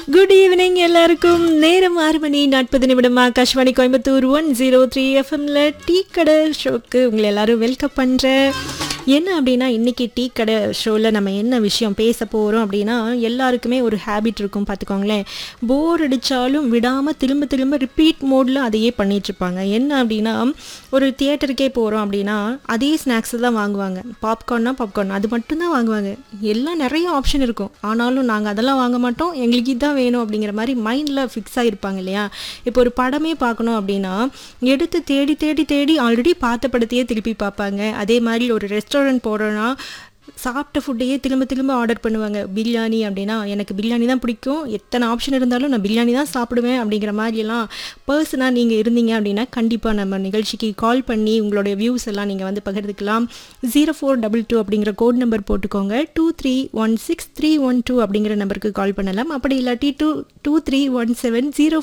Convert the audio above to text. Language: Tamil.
குட் ஈவினிங் எல்லாருக்கும் நேரம் ஆறு மணி நாற்பது நிமிடம் Akashvani Coimbatore one zero three எஃப்எம்ல டீ கடை ஷோக்கு உங்களை எல்லாரும் வெல்கம் பண்ணுறேன் என்ன அப்படின்னா இன்னைக்கு டீ கடை ஷோவில் நம்ம என்ன விஷயம் பேச போகிறோம் அப்படின்னா எல்லாருக்குமே ஒரு ஹேபிட் இருக்கும் பார்த்துக்கோங்களேன் போர் அடித்தாலும் விடாமல் திரும்ப திரும்ப ரிப்பீட் மோடில் அதையே பண்ணிட்டு இருப்பாங்க என்ன அப்படின்னா ஒரு தியேட்டருக்கே போகிறோம் அப்படின்னா அதே ஸ்நாக்ஸ் தான் வாங்குவாங்க பாப்கார்ன்னா பாப்கார்ன் அது மட்டும்தான் வாங்குவாங்க எல்லாம் நிறைய ஆப்ஷன் இருக்கும் ஆனாலும் நாங்கள் அதெல்லாம் வாங்க மாட்டோம் எங்களுக்கு இதுதான் வேணும் அப்படிங்கிற மாதிரி மைண்டில் ஃபிக்ஸ் ஆகிருப்பாங்க இல்லையா இப்போ ஒரு படமே பார்க்கணும் அப்படின்னா எடுத்து தேடி தேடி தேடி ஆல்ரெடி பார்த்த படத்தையே திருப்பி பார்ப்பாங்க அதே மாதிரி ஒரு ரெஸ்டாரண்ட் போகிறோன்னா சாப்பிட்ட ஃபுட்டையே திரும்ப திரும்ப ஆர்டர் பண்ணுவாங்க பிரியாணி அப்படின்னா எனக்கு பிரியாணி தான் பிடிக்கும் எத்தனை ஆப்ஷன் இருந்தாலும் நான் பிரியாணி தான் சாப்பிடுவேன் அப்படிங்கிற மாதிரிலாம் பர்சனாக நீங்கள் இருந்தீங்க அப்படின்னா கண்டிப்பாக நம்ம நிகழ்ச்சிக்கு கால் பண்ணி உங்களுடைய வியூஸ் எல்லாம் நீங்கள் வந்து பகிர்ந்துக்கலாம் ஜீரோ ஃபோர் டபுள் டூ அப்படிங்கிற கோட் நம்பர் போட்டுக்கோங்க two three one six three one two அப்படிங்கிற நம்பருக்கு கால் பண்ணலாம் அப்படி இல்லாட்டி two two three one seven zero